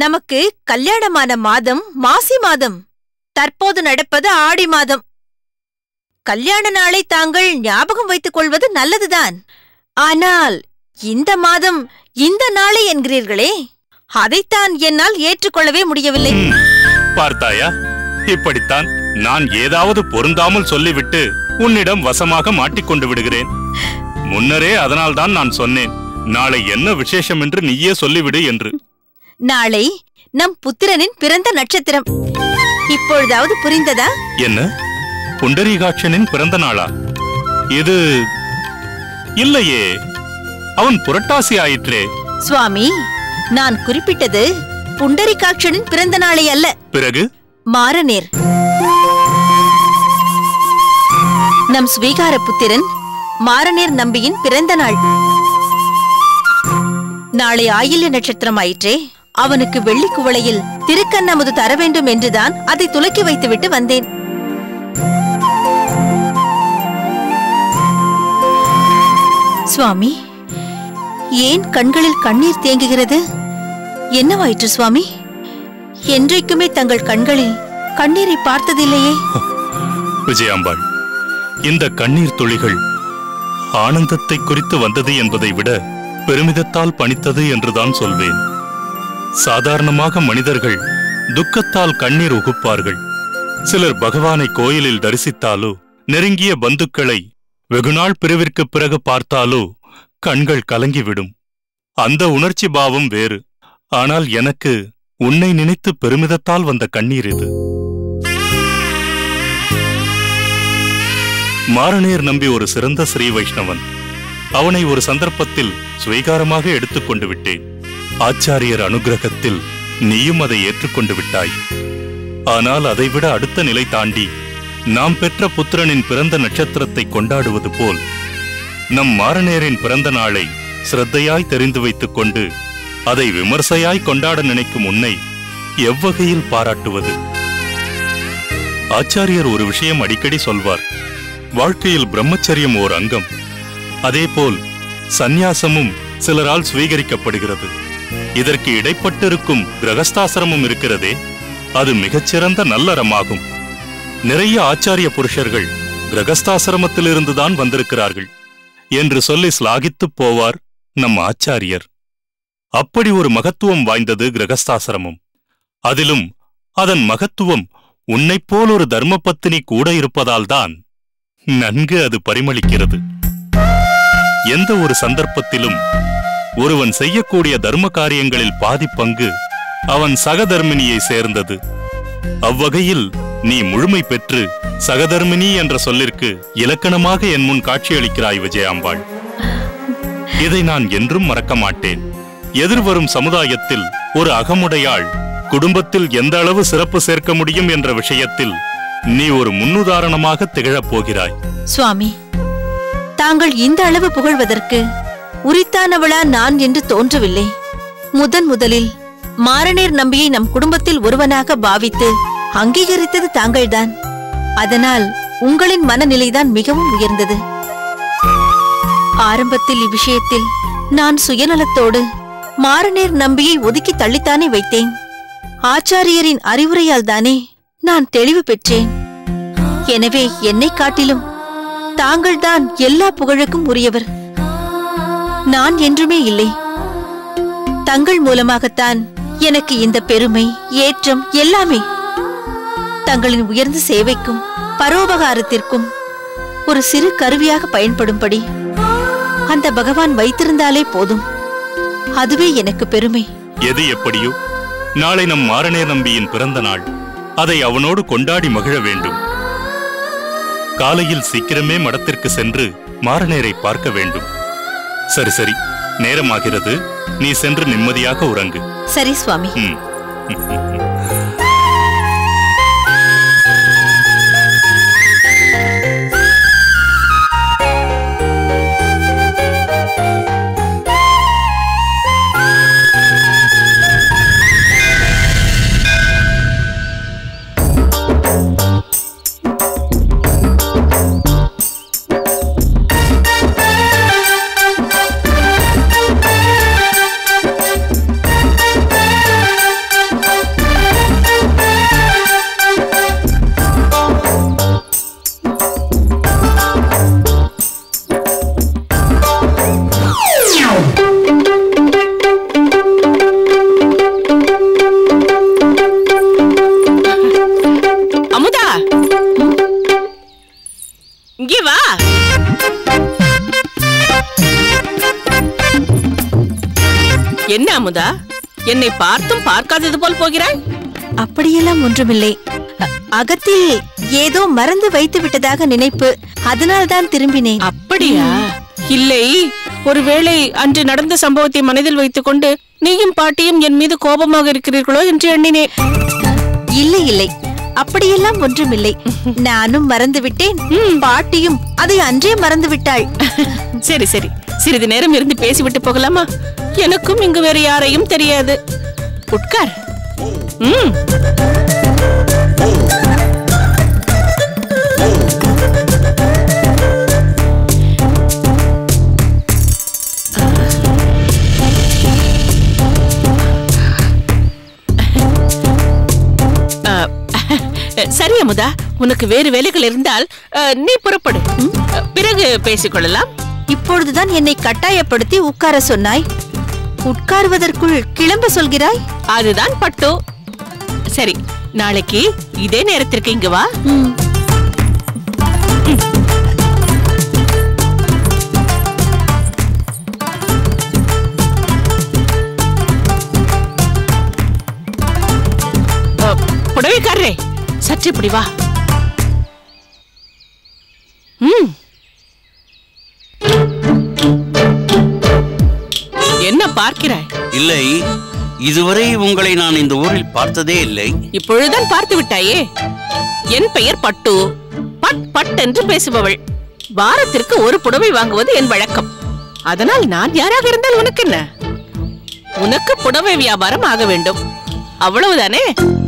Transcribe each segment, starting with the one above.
நமக்கு கல்யாணமான மாதம் மாசி மாதம் தற்போது நடப்பது ஆடி மாதம் கல்யாண நாளை தாங்கள் ஞாபகம் வைத்துக் கொள்வது நல்லதுதான் ஆனால் இந்த மாதம் இந்த நாளை என்கிறீர்களே அதைத்தான் என்னால் ஏற்றுக்கொள்ளவே முடியவில்லை ம், பார்த்தாயா இப்படித்தான் நான் ஏதாவது பொருந்தாமல் சொல்லிவிட்டு உன்னிடம் வசமாக மாட்டிக்கொண்டு விடுகிறேன் முன்னரே அதனால்தான் நான் சொன்னேன் நாளை என்ன விசேஷம் என்று நீயே சொல்லிவிடு என்று நாளை நம் புத்திரனின் பிறந்த நட்சத்திரம் இப்பொழுதாவது புரிந்ததா என்ன புண்டரீகாட்சனின் பிறந்த நாளா இது இல்லையே அவன் புரட்டாசி ஆயிற்றே சுவாமி நான் குறிப்பிட்டது புண்டரிகாட்சனின் பிறந்த நாளை அல்ல பிறகு மாரநேர் நம் ஸ்வீகார புத்திரன் மாரநேர் நம்பியின் பிறந்த நாள் நாளை ஆயில்ய நட்சத்திரம் ஆயிற்றே அவனுக்கு வெள்ளி குவளையில் திருக்கண்ணமுது தர வேண்டும் என்றுதான் அதை துலக்கி வைத்துவிட்டு வந்தேன் சுவாமி ஏன் கண்களில் கண்ணீர் தேங்குகிறது என்னவாயிற்று சுவாமி என்றைக்குமே தங்கள் கண்களில் கண்ணீரை பார்த்ததில்லையே விஜயாம்பாள் இந்த கண்ணீர் துளிகள் ஆனந்தத்தை குறித்து வந்தது என்பதை விட பெருமிதத்தால் பணித்தது என்றுதான் சொல்வேன் சாதாரணமாக மனிதர்கள் துக்கத்தால் கண்ணீர் உகுப்பார்கள் சிலர் பகவானை கோயிலில் தரிசித்தாலோ நெருங்கிய பந்துக்களை வெகுநாள் பிரிவிற்கு பிறகு பார்த்தாலோ கண்கள் கலங்கிவிடும் அந்த உணர்ச்சி பாவம் வேறு ஆனால் எனக்கு உன்னை நினைத்து பெருமிதத்தால் வந்த கண்ணீர் இது மாரநேர் நம்பி ஒரு சிறந்த ஸ்ரீ வைஷ்ணவன் அவனை ஒரு சந்தர்ப்பத்தில் ஸ்வீகாரமாக எடுத்துக்கொண்டு விட்டேன் ஆச்சாரியர் அனுகிரகத்தில் நீயும் அதை ஏற்றுக்கொண்டு விட்டாய் ஆனால் அதைவிட அடுத்த நிலை தாண்டி நாம் பெற்ற புத்திரனின் பிறந்த நட்சத்திரத்தை கொண்டாடுவது போல் நம் மாரநேரின் பிறந்த நாளை சிரத்தையாய் தெரிந்து வைத்துக் கொண்டு அதை விமர்சையாய் கொண்டாட நினைக்கும் உன்னை எவ்வகையில் பாராட்டுவது ஆச்சாரியர் ஒரு விஷயம் அடிக்கடி சொல்வார் வாழ்க்கையில் பிரம்மச்சரியம் ஓர் அங்கம் அதேபோல் சந்நியாசமும் சிலரால் சுவீகரிக்கப்படுகிறது இதற்கு இடைப்பட்டிருக்கும் கிரகஸ்தாசிரமம் இருக்கிறதே அது மிகச்சிறந்த நல்லறமாகும் நிறைய ஆச்சாரிய புருஷர்கள் கிரகஸ்தாசிரமத்திலிருந்துதான் வந்திருக்கிறார்கள் என்று சொல்லி ஸ்லாகித்துப் போவார் நம் ஆச்சாரியர் அப்படி ஒரு மகத்துவம் வாய்ந்தது கிரகஸ்தாசிரமம் அதிலும் அதன் மகத்துவம் உன்னைப் போல் ஒரு தர்மபத்தினி கூட இருப்பதால்தான் நன்கு அது பரிமளிக்கிறது எந்த ஒரு சந்தர்ப்பத்திலும் ஒருவன் செய்யக்கூடிய தர்ம காரியங்களில் பாதி பங்கு அவன் சகதர்மினியை சேர்ந்தது அவ்வகையில் நீ முழுமை பெற்று சகதர்மினி என்ற சொல்லிற்கு இலக்கணமாக என் முன் காட்சியளிக்கிறாய் விஜயாம்பாள் இதை நான் என்றும் மறக்க மாட்டேன் எதிர்வரும் சமுதாயத்தில் ஒரு அகமுடையாள் குடும்பத்தில் எந்த அளவு சிறப்பு சேர்க்க முடியும் என்ற விஷயத்தில் நீ ஒரு முன்னுதாரணமாக திகழப் போகிறாய் சுவாமி தாங்கள் இந்த அளவு புகழ்வதற்கு உரித்தானவளா நான் என்று தோன்றவில்லை முதன் முதலில் மாரநேர் நம்பியை நம் குடும்பத்தில் ஒருவனாக பாவித்து அங்கீகரித்தது தாங்கள்தான் அதனால் உங்களின் மனநிலைதான் மிகவும் உயர்ந்தது ஆரம்பத்தில் இவ்விஷயத்தில் நான் சுயநலத்தோடு மாரநேர் நம்பியை ஒதுக்கி தள்ளித்தானே வைத்தேன் ஆச்சாரியரின் அறிவுரையால் தானே நான் தெளிவு பெற்றேன் எனவே என்னைக் காட்டிலும் தாங்கள்தான் எல்லா புகழுக்கும் உரியவர் நான் என்றுமே இல்லை தங்கள் மூலமாகத்தான் எனக்கு இந்த பெருமை ஏற்றம் எல்லாமே தங்களின் உயர்ந்த சேவைக்கும் பரோபகாரத்திற்கும் ஒரு சிறு கருவியாக பயன்படும்படி அந்த பகவான் வைத்திருந்தாலே போதும் அதுவே எனக்கு பெருமை எது எப்படியோ நாளை நம் மாரணே நம்பியின் பிறந்த நாள் அதை அவனோடு கொண்டாடி மகிழ வேண்டும் காலையில் சீக்கிரமே மடத்திற்கு சென்று மாரணேரை பார்க்க வேண்டும் சரி சரி நேரமாகிறது நீ சென்று நிம்மதியாக உறங்கு சரி சுவாமி ம் இங்கே வா என்ன அமுதா என்னை பார்த்தும் பார்க்காதது போல் போகிறாய் அப்படியெல்லாம் ஒன்றுமில்லை அ- அகத்தில் ஏதோ மறந்து வைத்து விட்டதாக நினைப்பு அதனால்தான் திரும்பினேன் அப்படியா இல்லை ஒருவேளை அன்று நடந்த சம்பவத்தை மனதில் வைத்துக்கொண்டு நீயும் பாட்டியும் என் மீது கோபமாக இருக்கிறீர்களோ என்று எண்ணினேன் இல்லை இல்லை அப்படியெல்லாம் ஒன்றுமில்லை நானும் மறந்து விட்டேன் பாட்டியும் அதை அன்றே மறந்து விட்டாள் சரி சரி சிறிது நேரம் இருந்து பேசிவிட்டு போகலாமா எனக்கும் இங்கு வேற யாரையும் தெரியாது உட்கார் ம் அஹ், சரி அமுதா உனக்கு வேறு வேலைகள் இருந்தால் அஹ், நீ புறப்படு அஹ், பிறகு பேசிக்கொள்ளலாம் இப்பொழுதுதான் என்னை கட்டாயப்படுத்தி உட்கார சொன்னாய் உட்காருவதற்குள் கிளம்ப சொல்கிறாய் அதுதான் பட்டு சரி நாளைக்கு இதே நேரத்திற்கு இங்க வா ம். அஹ், புடவைக்காரரே சற்று இப்படி வா ம் என்ன பார்க்கிறாய் இல்லை இதுவரை உங்களை நான் இந்த ஊரில் பார்த்ததே இல்லை இப்பொழுதுதான் பார்த்து விட்டாயே என் பெயர் பட்டு பட் பட் என்று பேசுபவள் வாரத்திற்கு ஒரு புடவை வாங்குவது என் வழக்கம் அதனால் நான் யாராக இருந்தால் உனக்கு என்ன உனக்கு புடவை வியாபாரம் ஆக வேண்டும் அவ்வளவுதானே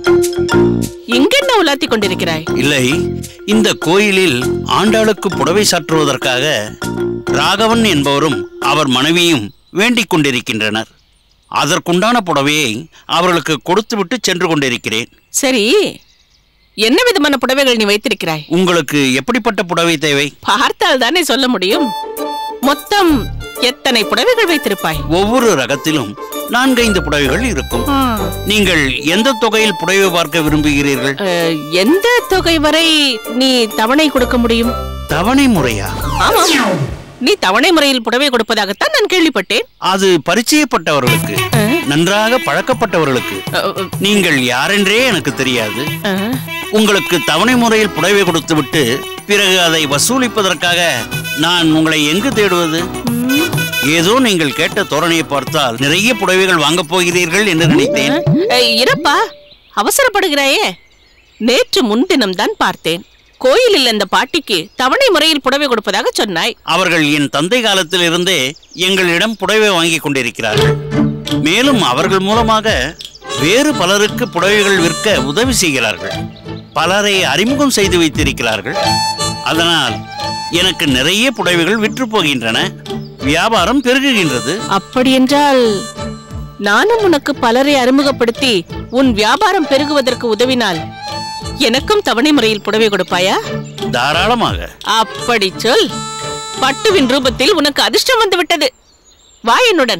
இங்கென்ன உலாத்திக் கொண்டிருக்கிறாய் இல்லை இந்த கோயிலில் ஆண்டாளுக்கு புடவை சாற்றுவதற்காக ராகவன் என்பவரும் அவர் மனைவியும் வேண்டிக் கொண்டிருக்கின்றனர் அதற்குண்டான புடவையை அவர்களுக்கு கொடுத்துவிட்டு சென்று கொண்டிருக்கிறேன் சரி என்ன விதமான புடவைகள் நீ வைத்திருக்கிறாய் உங்களுக்கு எப்படிப்பட்ட புடவை தேவை பார்த்தால் தானே சொல்ல முடியும் மொத்தம் எத்தனை புடவைகள் வைத்திருப்பாய் ஒவ்வொரு ரகத்திலும் நான்கைந்து புடவைகள் இருக்கும் ஆ. நீங்கள் எந்த தொகையில் புடவை பார்க்க விரும்புகிறீர்கள் அஹ், எந்த தொகை வரை நீ தவணை கொடுக்க முடியும் தவணை முறையா ஆமாம் நீ தவணை முறையில் புடவை கொடுப்பதாகத்தான் நான் கேள்விப்பட்டேன் அது பரிச்சயப்பட்டவர்களுக்கு நன்றாக பழக்கப்பட்டவர்களுக்கு அஹ், நீங்கள் யாரென்றே எனக்கு தெரியாது அஹ், உங்களுக்கு தவணை முறையில் புடவை கொடுத்துவிட்டு பிறகு அதை வசூலிப்பதற்காக நான் உங்களை எங்கு தேடுவது ஏதோ நீங்கள் கேட்ட தோரணையை பார்த்தால் நிறைய புடவைகள் வாங்கப் போகிறீர்கள் என்று நினைத்தேன் அஹ், இருப்பா அவசரப்படுகிறாயே நேற்று முன்தினம் தான் பார்த்தேன் கோயிலில் அந்த பாட்டிக்கு தவணை முறையில் புடவை கொடுப்பதாக சொன்னாய் அவர்கள் என் தந்தை காலத்திலிருந்தே எங்களிடம் புடவை வாங்கி கொண்டிருக்கிறார்கள் மேலும் அவர்கள் மூலமாக வேறு பலருக்கு புடவைகள் விற்க உதவி செய்கிறார்கள் பலரை அறிமுகம் செய்து வைத்திருக்கிறார்கள் அதனால் எனக்கு நிறைய புடவைகள் விற்று போகின்றன வியாபாரம் பெருகுகின்றது அப்படியென்றால் நானும் உனக்கு பலரை அறிமுகப்படுத்தி உன் வியாபாரம் பெருகுவதற்கு உதவினால் எனக்கும் தவணை முறையில் புடவை கொடுப்பாயா தாராளமாக அப்படி சொல் பட்டுவின் ரூபத்தில் உனக்கு அதிர்ஷ்டம் வந்து விட்டது வா என்னுடன்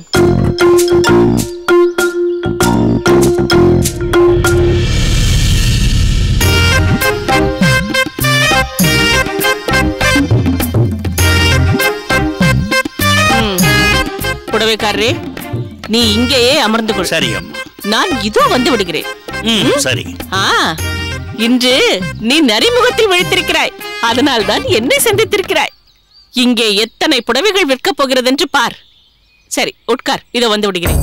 ம். புடவைக்காரரே நீ இங்கேயே அமர்ந்து கொள் சரி அம்மா நான் இதோ வந்து விடுகிறேன் ம் சரி ஆ இன்று நீ நரிமுகத்தில் விழித்திருக்கிறாய் அதனால் தான் என்னை சந்தித்திருக்கிறாய் இங்கே எத்தனை புடவைகள் விற்கப் போகிறது என்று பார் சரி உட்கார் இதோ வந்து விடுகிறேன்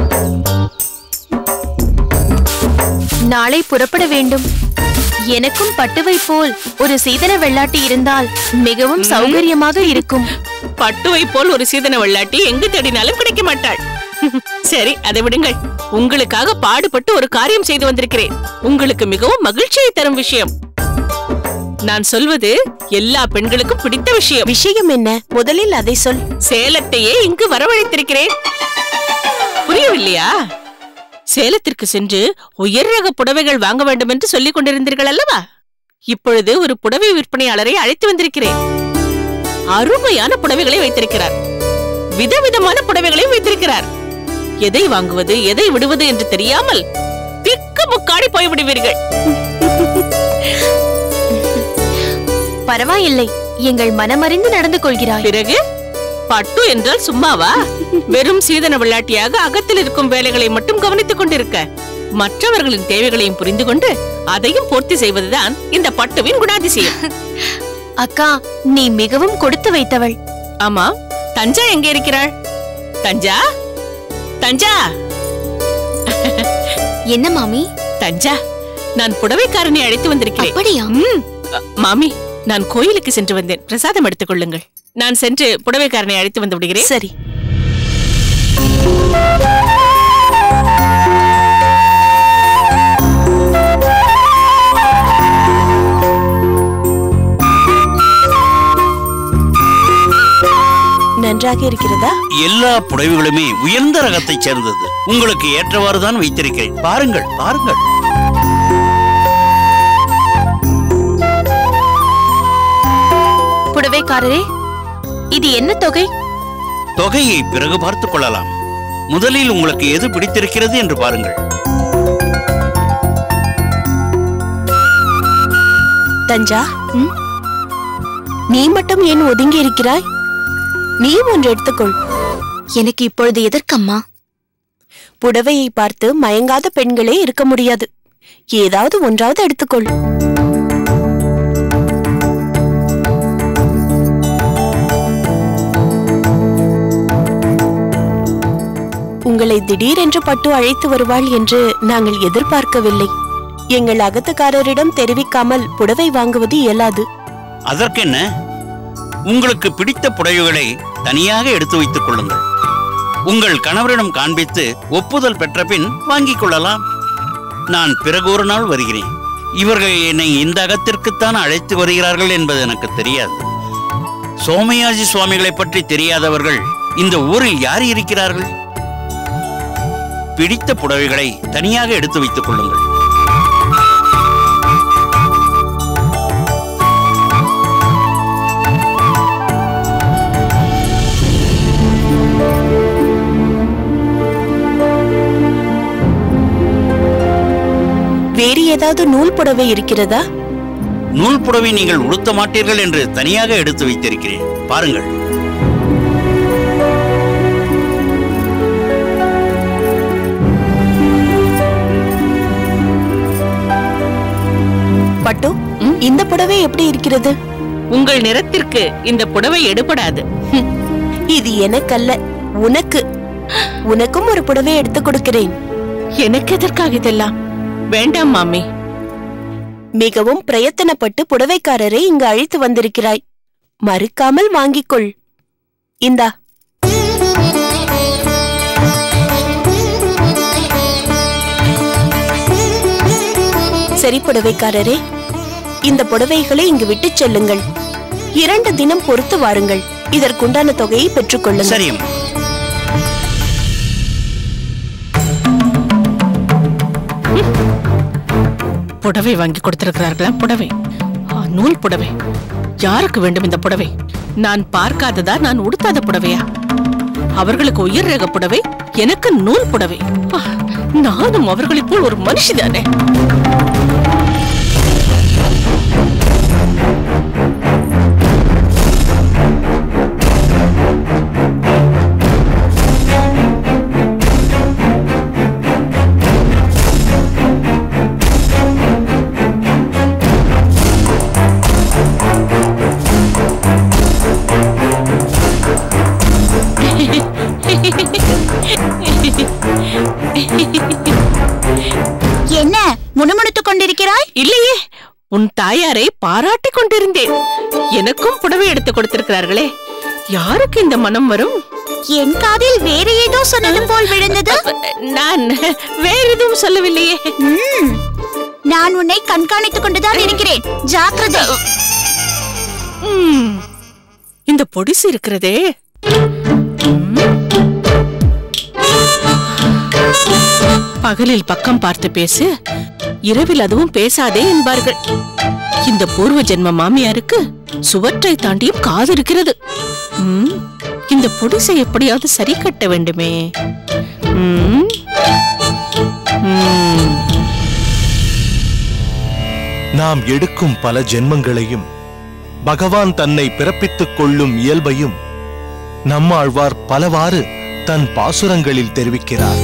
நாளை புறப்பட வேண்டும் எனக்கும் பட்டுவை போல் ஒரு சீதன வெள்ளாட்டி இருந்தால் மிகவும் சௌகரியமாக இருக்கும் பட்டுவை போல் ஒரு சீதன வெள்ளாட்டி எங்கு தேடினாலும் கிடைக்க மாட்டாள் சரி அதை விடுங்கள் உங்களுக்காக பாடுபட்டு ஒரு காரியம் செய்து வந்திருக்கிறேன் உங்களுக்கு மிகவும் மகிழ்ச்சியை தரும் விஷயம் நான் சொல்வது எல்லா பெண்களுக்கும் பிடித்த விஷயம் விஷயம் என்ன முதலில் அதை சொல் சேலத்தையே இங்கு வரவழைத்திருக்கிறேன் புரியவில்லையா சேலத்திற்கு சென்று உயர் ரக புடவைகள் வாங்க வேண்டும் என்று சொல்லிக் கொண்டிருந்தீர்கள் அல்லவா இப்பொழுது ஒரு புடவை விற்பனையாளரை அழைத்து வந்திருக்கிறேன் அருமையான புடவைகளை வைத்திருக்கிறார் விதவிதமான புடவைகளையும் வைத்திருக்கிறார் எதை வாங்குவது எதை விடுவது என்று தெரியாமல் திக்கு முக்காடி போய்விடுவீர்கள் பரவாயில்லை எங்கள் மனமறிந்து நடந்து கொள்கிறாய் பிறகு பட்டு என்றால் சும்மாவா வெறும் சீதன விளையாட்டியாக அகத்தில் இருக்கும் வேலைகளை மட்டும் கவனித்துக் கொண்டிருக்க மற்றவர்களின் தேவைகளையும் புரிந்து கொண்டு அதையும் பூர்த்தி செய்வதுதான் இந்த பட்டுவின் குணாதிசயம் அக்கா நீ மிகவும் கொடுத்து வைத்தவள் ஆமா தஞ்சா எங்க இருக்கிறாள் தஞ்சா தஞ்சா என்ன மாமி தஞ்சா நான் புடவைக்காரனை அழைத்து வந்திருக்கிறேன் அப்படியா ம், அ, மாமி நான் கோயிலுக்கு சென்று வந்தேன் பிரசாதம் எடுத்துக் கொள்ளுங்கள் நான் சென்று புடவைக்காரனை அழைத்து வந்து விடுகிறேன் சரி நன்றாக இருக்கிறதா எல்லா புடவைகளுமே உயர்ந்த ரகத்தைச் சேர்ந்தது உங்களுக்கு ஏற்றவாறு தான் வைத்திருக்கிறேன் பாருங்கள் பாருங்கள் புடவைக்காரரே இது என்ன தொகை தொகையை பிறகு பார்த்துக் கொள்ளலாம் முதலில் உங்களுக்கு எது பிடித்திருக்கிறது என்று பாருங்கள் தஞ்சா ம்? நீ மட்டும் ஏன் ஒதுங்கி இருக்கிறாய் நீ ஒன்று எடுத்துக்கொள் எனக்கு இப்பொழுது எதற்கம்மா புடவையை பார்த்து மயங்காத பெண்களே இருக்க முடியாது ஏதாவது ஒன்றாவது எடுத்துக்கொள் உங்களை திடீரென்று பட்டு அழைத்து வருவாள் என்று நாங்கள் எதிர்பார்க்கவில்லை எங்கள் அகத்துக்காரரிடம் தெரிவிக்காமல் புடவை வாங்குவது இயலாது அதற்கென்ன உங்களுக்கு பிடித்த புடவைகளை தனியாக எடுத்து வைத்துக் கொள்ளுங்கள் உங்கள் கணவரிடம் காண்பித்து ஒப்புதல் பெற்ற பின் வாங்கிக் கொள்ளலாம் நான் பிறகு ஒரு நாள் வருகிறேன் இவர்கள் என்னை இந்த அகத்திற்குத்தான் அழைத்து வருகிறார்கள் என்பது எனக்கு தெரியாது சோமயாஜி சுவாமிகளை பற்றி தெரியாதவர்கள் இந்த ஊரில் யார் இருக்கிறார்கள் பிடித்த புடவைகளை தனியாக எடுத்து வைத்துக் கொள்ளுங்கள் வேறு ஏதாவது நூல் புடவை இருக்கிறதா நூல் புடவை நீங்கள் உடுத்த மாட்டீர்கள் என்று தனியாக எடுத்து வைத்திருக்கிறேன் பாருங்கள் பட்டு இந்த புடவை எப்படி இருக்கிறது உங்கள் நிறத்திற்கு இந்த புடவை எடுபடாது ஹம், இது எனக்கல்ல உனக்கு உனக்கும் ஒரு புடவை எடுத்து கொடுக்கிறேன் எனக்கு எதற்காக இதெல்லாம் வேண்டாம் மாமி மிகவும் பிரயத்தனப்பட்டு புடவைக்காரரை இங்கு அழைத்து வந்திருக்கிறாய் மறுக்காமல் வாங்கிக்கொள் இந்தா சரி புடவைக்காரரே இந்த புடவைகளை இங்கு விட்டுச் செல்லுங்கள் இரண்டு தினம் பொறுத்து வாருங்கள் இதற்குண்டான தொகையை பெற்றுக் கொள்ளுங்கள் சரியும் புடவை வாங்கி கொடுத்திருக்கிறார்களா புடவை ஆ, நூல் புடவை யாருக்கு வேண்டும் இந்த புடவை நான் பார்க்காததா நான் உடுத்தாத புடவையா அவர்களுக்கு உயர் ரக புடவை எனக்கு நூல் புடவை ஆ, நானும் அவர்களைப் போல் ஒரு மனுஷிதானே என்ன முணுமுணுத்துக் கொண்டிருக்கிறாய் இல்லையே உன் தாயாரை பாராட்டிக் கொண்டிருந்தேன் எனக்கும் புடவை எடுத்து கொடுத்திருக்கிறார்களே யாருக்கு இந்த மனம் வரும் என் காதில் வேற ஏதோ சொன்னது போல் விழுந்தது நான் வேற எதுவும் சொல்லவில்லையே ம், நான் உன்னை கண்காணித்துக் கொண்டுதான் இருக்கிறேன் ஜாக்கிரதை ம், இந்த பொடிசு இருக்கிறதே ம். பகலில் பக்கம் பார்த்து பேசு இரவில் அதுவும் பேசாதே என்பார்கள் இந்த பூர்வ ஜென்ம மாமியாருக்கு சுவற்றை தாண்டியும் காது இருக்கிறது ம், இந்த பொடிசை எப்படியாவது சரி கட்ட வேண்டுமே ம். ம். நாம் எடுக்கும் பல ஜென்மங்களையும் பகவான் தன்னை பிறப்பித்துக் கொள்ளும் இயல்பையும் நம்மாழ்வார் பலவாறு தன் பாசுரங்களில் தெரிவிக்கிறார்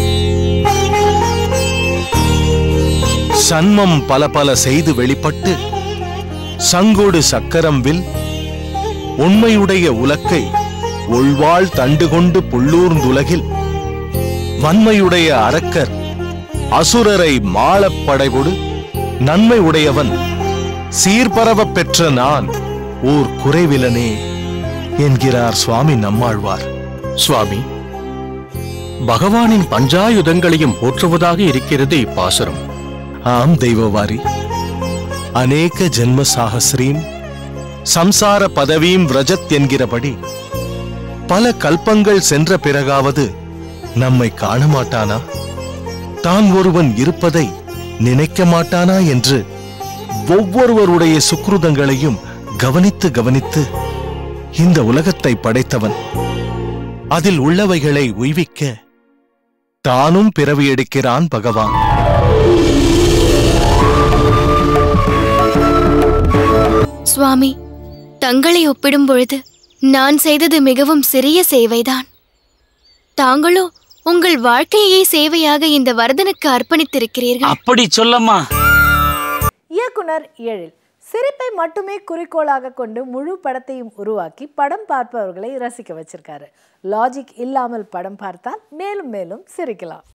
சன்மம் பல பல செய்து வெளிப்பட்டு சங்கொடு சக்கரம் வில் உண்மையுடைய உலக்கை ஒள்வாள் தண்டு கொண்டு புள்ளூர்ந்துலகில் வன்மையுடைய அரக்கர் அசுரரை மாளப் படைகொடு நன்மை உடையவன் சீர்பரவப் பெற்ற நான் ஓர் குறைவிலனே என்கிறார் சுவாமி நம்மாழ்வார் சுவாமி பகவானின் பஞ்சாயுதங்களையும் போற்றுவதாக இருக்கிறது இப்பாசுரம் ஆம் தெய்வவாரி அநேக ஜென்ம சாகஸ்ரீம் சம்சார பதவீம் விரஜத் என்கிறபடி பல கல்பங்கள் சென்ற பிறகாவது நம்மை காண மாட்டானா தான் ஒருவன் இருப்பதை நினைக்க மாட்டானா என்று ஒவ்வொருவருடைய சுக்ருதங்களையும் கவனித்து கவனித்து இந்த உலகத்தை படைத்தவன் அதில் உள்ளவைகளை உய்விக்க தானும் பிறவி எடுக்கிறான் பகவான் சுவாமி தங்களை ஒப்பிடும் பொழுது நான் செய்தது மிகவும் சிறிய சேவைதான் தாங்களோ உங்கள் வாழ்க்கையை சேவையாக இந்த வரதனுக்கு அர்ப்பணித்திருக்கிறீர்கள் அப்படி சொல்லம்மா இயக்குனர் ஏழில் சிரிப்பை மட்டுமே குறிக்கோளாக கொண்டு முழு படத்தையும் உருவாக்கி படம் பார்ப்பவர்களை ரசிக்க வச்சிருக்காரு லாஜிக் இல்லாமல் படம் பார்த்தால் மேலும் மேலும் சிரிக்கலாம்